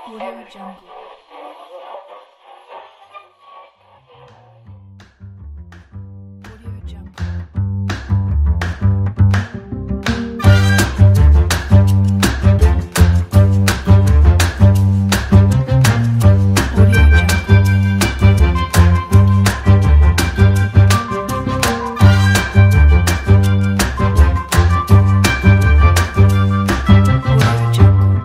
Audio Jungle. Audio Jungle. Audio Jungle. Audio Jungle.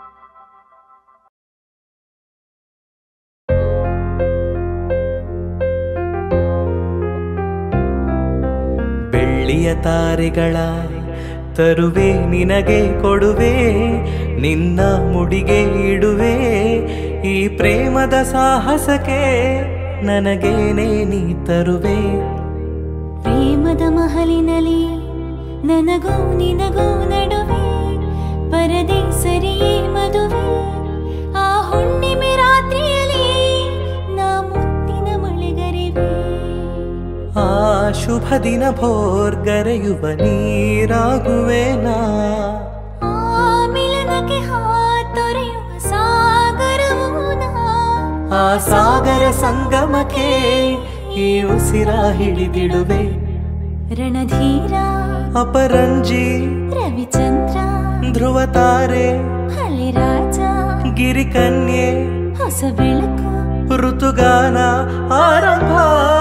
ಬೆಳ್ಳಿಯ ತಾರೆಗಳ ತರುವೆ ನಿನಗೆ ಕೊಡುವೆ ನಿನ್ನ ಮುಡಿಗೆ ಇಡುವೆ ಈ ಪ್ರೇಮದ ಸಾಹಸಕ್ಕೆ ನನಗೇನೇ ನೀ ತರುವೆ ಪ್ರೇಮದ ಮಹಲಿನಲ್ಲಿ ನನಗೂ ನಿನಗೂ ನಡುವೆ ಪರದೆ ಸರಿಯೇ ಮದುವೆ ಆ ಹುಣ್ಣಿಮೆ ರಾತ್ರಿಯಲ್ಲಿ ನಾ ಮುತ್ತಿನ ಮಳೆಗರಿವೆ ಆ ಶುಭ ದಿನ ಭೋರ್ಗರೆಯುವ ನೀರಾಗುವೆ ನಾ ಆ ಮಿಲನಕ್ಕೆ ಹಾತೊರೆಯುವ ಸಾಗರವೂ ನಾ ಆ ಸಾಗರ ಸಂಗಮಕ್ಕೆ ಈ ಉಸಿರ ಹಿಡಿದಿಡುವೆ ರಣಧೀರ ಅಪರಂಜಿ ರವಿಚಂದ್ರ ಧ್ರುವ ತಾರೆ ಹಲಿರಾಜ ಗಿರಿಕನ್ಯೆ ಹೊಸ ಬೆಳಕು ಋತುಗಾನ ಆರಂಭ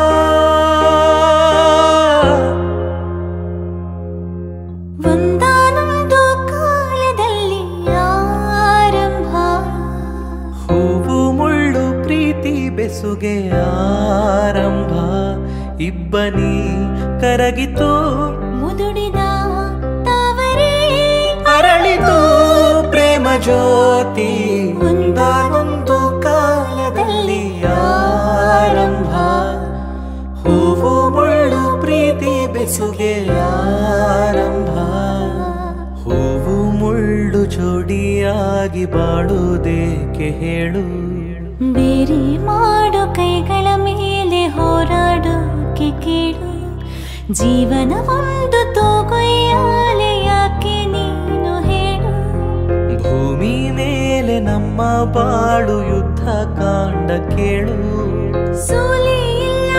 ಒಂದಾನೊಂದು ಕಾಲದಲ್ಲಿ ಆರಂಭ ಹೂವು ಮುಳ್ಳು ಪ್ರೀತಿ ಬೆಸುಗೆ ಆರಂಭ ಇಬ್ಬನಿ ಕರಗಿತು ಮುದುಡಿದ ತಾವರೇ ಅರಳಿತು ಪ್ರೇಮ ಜ್ಯೋತಿ ಒಂದಾನೊಂದು ಕಾಲದಲ್ಲಿ ಆರಂಭ ಹೂವು ಮುಳ್ಳು ಪ್ರೀತಿ ಬೆಸುಗೆ ಆರಂಭ ಹೂವು ಮುಳ್ಳು ಜೋಡಿಯಾಗಿ ಬಾಳುವುದೇಕೆ ಹೇಳು ಬೇರೆ ಮಾಡು ಕೈಗಳ ಮೇಲೆ ಹೋರಾಡೋಕೆ ಕೇಳು ಜೀವನ ಒಂದು ತೂಗೊಯ್ಯಾಲೆ ಯಾಕೆ ನೀನು ಹೇಳು ಭೂಮಿ ಮೇಲೆ ನಮ್ಮ ಬಾಳು ಯುದ್ಧ ಕಾಂಡ ಕೇಳು ಸೋಲೆ ಇಲ್ಲ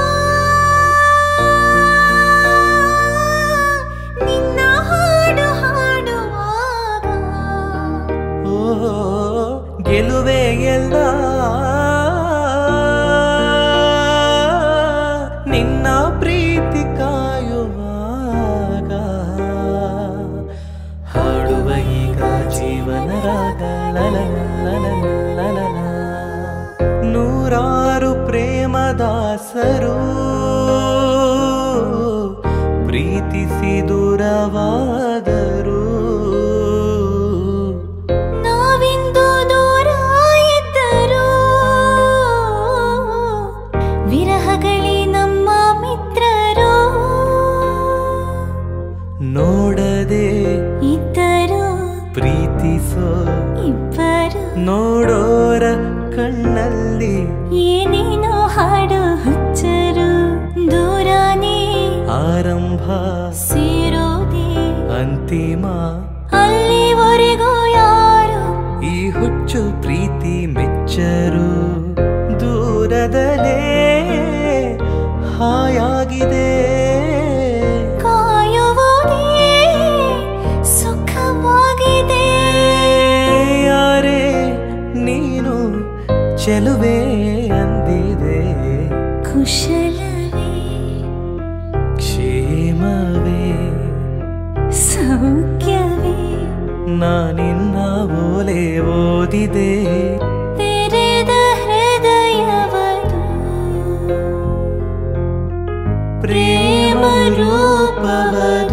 ನಿನ್ನ ಹಾಡು ಹಾಡುವಾಗ ಓ ಗೆಲುವೆ ಎಲ್ಲ ನಿನ್ನ ಪ್ರೀತಿ ಕಾಯುವಾಗ ಹಾಡುವ ಈಗ ಜೀವನ ರಾಗ ಲಲನ ಲಲನ ಲಲನ. ನೂರಾರು ಪ್ರೇಮದಾಸರು ಪ್ರೀತಿಸಿ ದೂರವಾದರು ನಾವಿಂದು ದೂರ ಇದ್ದರು ವಿರಹಗಳೇ ನಮ್ಮ ಮಿತ್ರರು ನೋಡದೆ ಇದ್ದರು ಪ್ರೀತಿಸೋ ಇಬ್ಬರು ನೋಡೋರ ಕಣ್ಣಲ್ಲಿ ಏನೇನೋ ಹಾಡು ಹುಚ್ಚರು ದೂರಾನೇ ಆರಂಭ ಸೇರೋದೇ ಅಂತಿಮ ಅಲ್ಲಿವರೆಗೂ ಯಾರು ಈ ಹುಚ್ಚು ಪ್ರೀತಿ ಮೆಚ್ಚರು ದೂರದಲೇ ಹಾಯಾಗಿದೆ ಕಾಯುವುದೇ ಸುಖವಾಗಿದೆ ಯಾರೇ ನೀನು ಚೆಲುವೆ ಅಂದಿದೆ ಕುಶಲವೇ ಕ್ಷೇಮವೇ ಸೌಖ್ಯವೇ ನಾನಿನ್ನ ಓಲೆ ಓದಿದೆ ತೆರೆದ ಹೃದಯವದು ಪ್ರೇಮ ರೂಪವದು